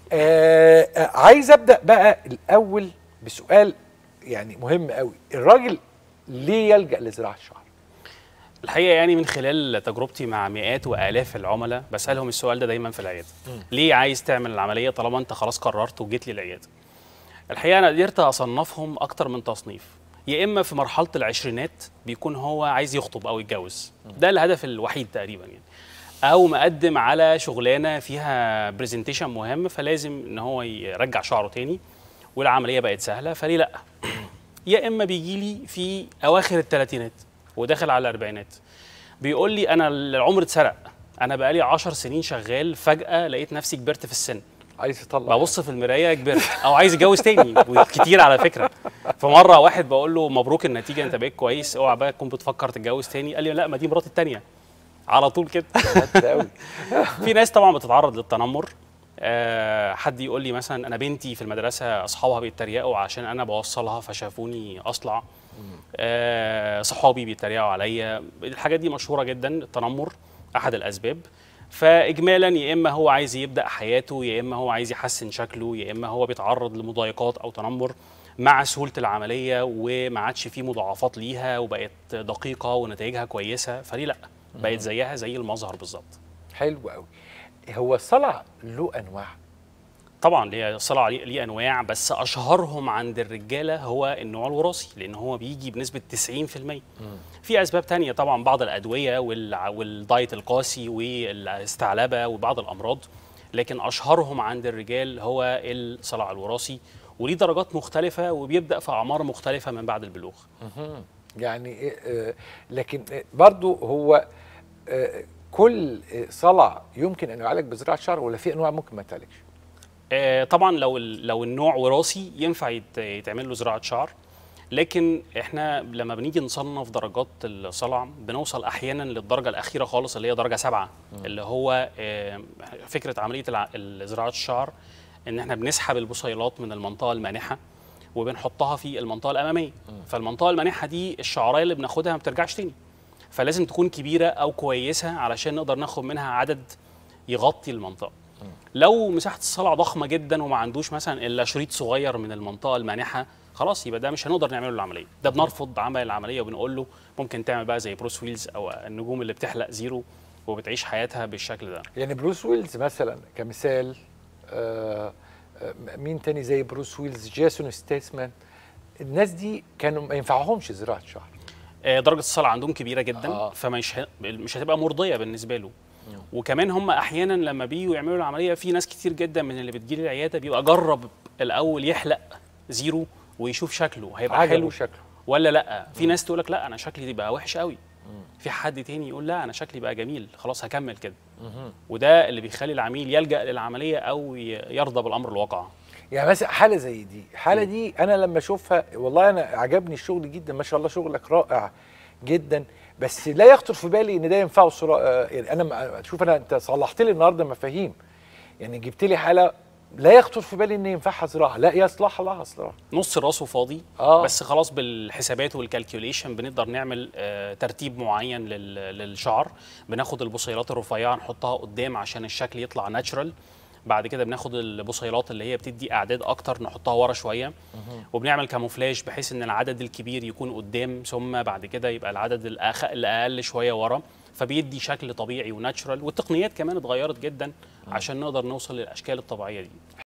آه آه، عايز ابدا بقى الاول بسؤال يعني مهم قوي الراجل ليه يلجا لزراعه الشعر الحقيقه يعني من خلال تجربتي مع مئات والاف العملاء بسالهم السؤال ده دايما في العياده ليه عايز تعمل العمليه طالما انت خلاص قررت وجيت لي العياده الحقيقه انا قدرت اصنفهم اكتر من تصنيف يا اما في مرحله العشرينات بيكون هو عايز يخطب او يتجوز ده الهدف الوحيد تقريبا يعني او مقدم على شغلانه فيها برزنتيشن مهم فلازم ان هو يرجع شعره تاني والعمليه بقت سهله فليه لا يا اما بيجي لي في اواخر الثلاثينات وداخل على الاربعينات بيقول لي انا العمر اتسرق انا بقالي 10 سنين شغال فجاه لقيت نفسي كبرت في السن عايز يطلع ببص في المرايه كبرت او عايز يتجوز تاني وكتير على فكره فمره واحد بقول له مبروك النتيجه انت بقيت كويس اوعى بقى تكون بتفكر تتجوز تاني قال لي لا ما دي مراتي التانيه على طول كده قوي في ناس طبعا بتتعرض للتنمر آه حد يقول لي مثلا انا بنتي في المدرسه اصحابها بيتريقوا عشان انا بوصلها فشافوني اصلع آه صحابي بيتريقوا عليا الحاجات دي مشهوره جدا التنمر احد الاسباب فاجمالا يا اما هو عايز يبدا حياته يا اما هو عايز يحسن شكله يا اما هو بيتعرض لمضايقات او تنمر مع سهوله العمليه وما عادش فيه مضاعفات ليها وبقت دقيقه ونتائجها كويسه فليه لا بقت زيها زي المظهر بالظبط حلو قوي هو الصلع له انواع طبعا ليه الصلع ليه ليه انواع بس اشهرهم عند الرجاله هو النوع الوراثي لان هو بيجي بنسبه 90% في اسباب تانية طبعا بعض الادويه والع- والدايت القاسي والاستعلبه وبعض الامراض لكن اشهرهم عند الرجال هو الصلع الوراثي وليه درجات مختلفه وبيبدا في اعمار مختلفه من بعد البلوغ يعني إيه، آه، لكن آه، برضو هو آه، كل آه، صلع يمكن ان يعالج بزراعه شعر ولا في انواع ممكن ما تعالجش آه، طبعا لو ال- لو النوع وراثي ينفع يت- يتعمل له زراعه شعر لكن احنا لما بنيجي نصنف درجات الصلع بنوصل احيانا للدرجه الاخيره خالص اللي هي درجه سبعه اللي هو آه، فكره عمليه الع- زراعه الشعر ان احنا بنسحب البصيلات من المنطقه المانحه وبنحطها في المنطقه الاماميه فالمنطقه المانحه دي الشعرايه اللي بناخدها ما بترجعش تاني فلازم تكون كبيره او كويسه علشان نقدر ناخد منها عدد يغطي المنطقه لو مساحه الصلع ضخمه جدا وما عندوش مثلا الا شريط صغير من المنطقه المانحه خلاص يبقى ده مش هنقدر نعمل له العمليه ده بنرفض عمل العمليه وبنقول له ممكن تعمل بقى زي بروس ويلز او النجوم اللي بتحلق زيرو وبتعيش حياتها بالشكل ده يعني بروس ويلز مثلا كمثال آه، آه، مين تاني زي بروس ويلز جيسون ستيسمان الناس دي كانوا ما ينفعهمش زراعه شعر آه، درجه الصلع عندهم كبيره جدا آه. آه. فمش ه... مش هتبقى مرضيه بالنسبه له وكمان هم احيانا لما بييجوا يعملوا العمليه في ناس كتير جدا من اللي بتجيلي العياده بيبقى جرب الاول يحلق زيرو ويشوف شكله هيبقى عجبه حلو شكله ولا لا في ناس تقول لك لا انا شكلي بقى وحش قوي في حد تاني يقول لا انا شكلي بقى جميل خلاص هكمل كده وده اللي بيخلي العميل يلجا للعمليه او ي- يرضى بالامر الواقع يعني مثلا حاله زي دي الحاله دي انا لما اشوفها والله انا عجبني الشغل جدا ما شاء الله شغلك رائع جدا بس لا يخطر في بالي ان ده ينفعه صرا... آه، يعني انا ما- شوف انا انت صلحت لي النهارده مفاهيم يعني جبت لي حاله لا يخطر في بالي ان ينفعها زراعه لا يصلح لها زراعه نص راسه فاضي آه. بس خلاص بالحسابات والكالكوليشن بنقدر نعمل آه ترتيب معين لل- للشعر بناخد البصيلات الرفيعه نحطها قدام عشان الشكل يطلع ناتشرال بعد كده بناخد البصيلات اللي هي بتدي اعداد اكتر نحطها ورا شويه وبنعمل كاموفلاج بحيث ان العدد الكبير يكون قدام ثم بعد كده يبقى العدد الأخ... الاقل شويه ورا فبيدي شكل طبيعي وناتشرال والتقنيات كمان اتغيرت جدا عشان نقدر نوصل للاشكال الطبيعيه دي